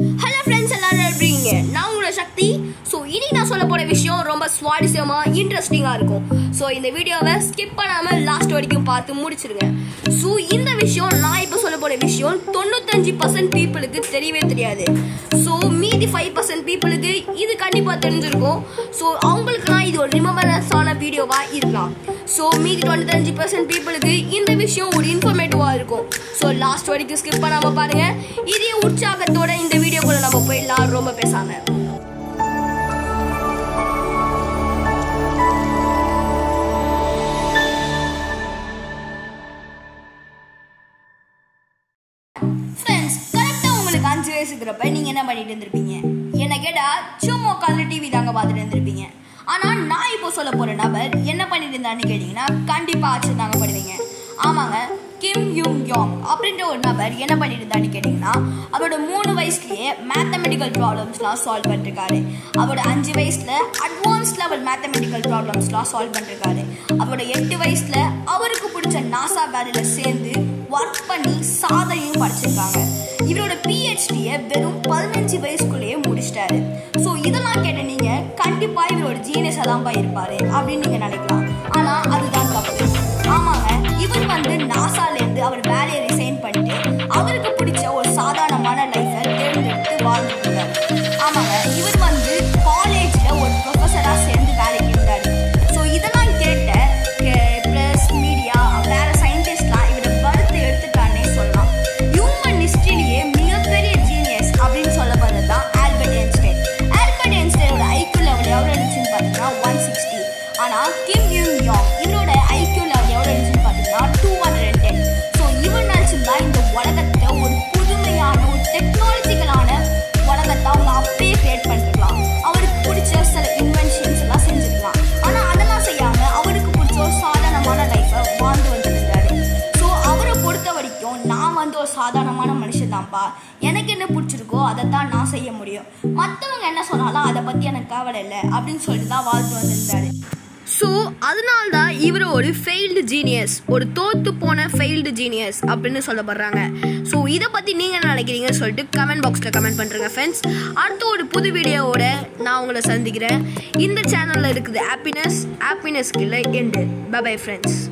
hello friends எல்லாரும் எப்படி இருக்கீங்க நான் உங்களோட சக்தி ஸோ இனி நான் சொல்ல போற விஷயம் ரொம்ப சுவாரஸ்யமா இன்ட்ரெஸ்டிங்கா இருக்கும் ஸோ இந்த வீடியோவை ஸ்கிப் பண்ணாம லாஸ்ட் வரைக்கும் பார்த்து முடிச்சிருங்க ஸோ இந்த விஷயம் நான் இப்போ சொல்ல போற விஷயம் தொண்ணூத்தஞ்சு பர்சன்ட் பீப்புளுக்கு தெரியவே தெரியாது ஸோ மீதி ஃபைவ் பர்சன்ட் பீப்புளுக்கு இது கண்டிப்பா தெரிஞ்சிருக்கும் ஸோ அவங்களுக்குலாம் இது ஒரு ரிமம்பரன்ஸ் ஆன வீடியோவா இருக்கலாம் ஸோ மீதி தொண்ணூத்தஞ்சு பர்சன்ட் பீப்புளுக்கு இந்த விஷயம் ஒரு இன்ஃபர்மேட்டிவா இருக்கும் ஸோ லாஸ்ட் வரைக்கும் ஸ்கிப் பண்ணாம பாருங்க இதே உற்சாகத்தோட இந்த வீடியோக்குள்ள நம்ம போயிடலாம் ரொம்ப பேசாம ஃப்ரெண்ட்ஸ் கரெக்டாக உங்களுக்கு அஞ்சு வயசு இருக்கிறப்ப நீங்கள் என்ன பண்ணிட்டு இருந்திருப்பீங்க என்ன கேட்டால் சும்மா உட்காந்து டிவி தாங்க பார்த்துட்டு இருந்திருப்பீங்க ஆனால் நான் இப்போ சொல்ல போகிற நபர் என்ன பண்ணிட்டு இருந்தான்னு கேட்டிங்கன்னா கண்டிப்பாக ஆச்சு தாங்க பண்ணுவீங்க ஆமாங்க கிம் யூங் யோங் அப்படின்ற ஒரு நபர் என்ன பண்ணிட்டு இருந்தான்னு கேட்டிங்கன்னா அவரோட மூணு வயசுலயே மேத்தமெட்டிக்கல் ப்ராப்ளம்ஸ்லாம் சால்வ் பண்ணிருக்காரு அவரோட அஞ்சு வயசுல அட்வான்ஸ் லெவல் மேத்தமெட்டிக்கல் ப்ராப்ளம்ஸ்லாம் சால்வ் பண்ணிருக்காரு அவரோட எட்டு வயசுல அவருக்கு பிடிச்ச நாசா வேலையில சேர்ந்து ஒர்க் பண்ணி சாதனையும் படிச்சிருக்காங்க இவரோட பிஹெச்டியை வெறும் பதினஞ்சு வயசுக்குள்ளேயே முடிச்சிட்டாரு ஸோ இதெல்லாம் கேட்ட நீங்க கண்டிப்பா இவரோட ஜீனியஸாக தான் இருப்பாரு அப்படின்னு நீங்க நினைக்கலாம் ஆனா அதுதான் தப்பு ஆமாங்க இவர் வந்து நாசால இருந்து அவர் வேலையை ரிசைன் பண்ணிட்டு அவருக்கு பிடிச்ச ஒரு சாதாரணமான லைஃபை தேர்ந்தெடுத்து வாழ்ந்துட்டு இருக்காரு ஆமாங்க இவர் வந்து காலேஜ்ல ஒரு ப்ரொஃபஸரா சேர்ந்து வேலைக்கு இருந்தாரு ஸோ இதெல்லாம் கேட்ட ப்ரெஸ் மீடியா வேற சயின்டிஸ்ட்லாம் இவரோட பர்த் எடுத்துட்டானே சொல்லலாம் ஹியூமன் ஹிஸ்டரியிலேயே மிகப்பெரிய ஜீனியஸ் அப்படின்னு சொல்லப்படுறது தான் ஆல்பர்ட் ஐன்ஸ்டைன் ஆல்பர்ட் ஐன்ஸ்டைனோட ஐக்யூ லெவல் எவ்வளோ இருந்துச்சுன்னு பார்த்தீங்கன்னா ஒன் சிக்ஸ்டி ஆனால் கிம் யூங் யாங் இவரோட ஐக்யூ லெவல் எவ்வளோ இருந்துச்சுன்னு பார்த்தீங்கன்னா two hundred and ten so இவர் நினச்சிருந்தா இந்த உலகத்தை ஒரு புதுமையான ஒரு டெக்னாலஜிக்கலான உலகத்தை அவங்க அப்பயே கிரியேட் பண்ணிருக்கலாம் அவருக்கு பிடிச்ச சில இன்வென்ஷன்ஸ் எல்லாம் செஞ்சிருக்கலாம் ஆனால் அதெல்லாம் செய்யாம அவருக்கு பிடிச்ச ஒரு சாதாரணமான லைஃப்பை வாழ்ந்து வந்துருந்தாரு ஸோ அவரை பொறுத்த வரைக்கும் நான் வந்து ஒரு சாதாரணமான மனுஷன் தான்ப்பா எனக்கு என்ன பிடிச்சிருக்கோ அதை தான் நான் செய்ய முடியும் மற்றவங்க என்ன சொன்னாலும் அதை பற்றி எனக்கு கவலை இல்லை அப்படின்னு சொல்லிட்டு தான் வாழ்த்து வந்திருந்தாரு ஸோ அதனால தான் இவர் ஒரு ஃபெயில்டு ஜீனியஸ் ஒரு தோத்து போன ஃபெயில்டு ஜீனியஸ் அப்படின்னு சொல்லப்படுறாங்க ஸோ இதை பற்றி நீங்கள் என்ன நினைக்கிறீங்கன்னு சொல்லிட்டு கமெண்ட் பாக்ஸில் கமெண்ட் பண்ணுறேங்க ஃப்ரெண்ட்ஸ் அடுத்த ஒரு புது வீடியோவோட நான் உங்களை சந்திக்கிறேன் இந்த சேனலில் இருக்குது ஹாப்பினஸ் ஹாப்பினஸ்க்கு இல்லை எண்டு பை ஃப்ரெண்ட்ஸ்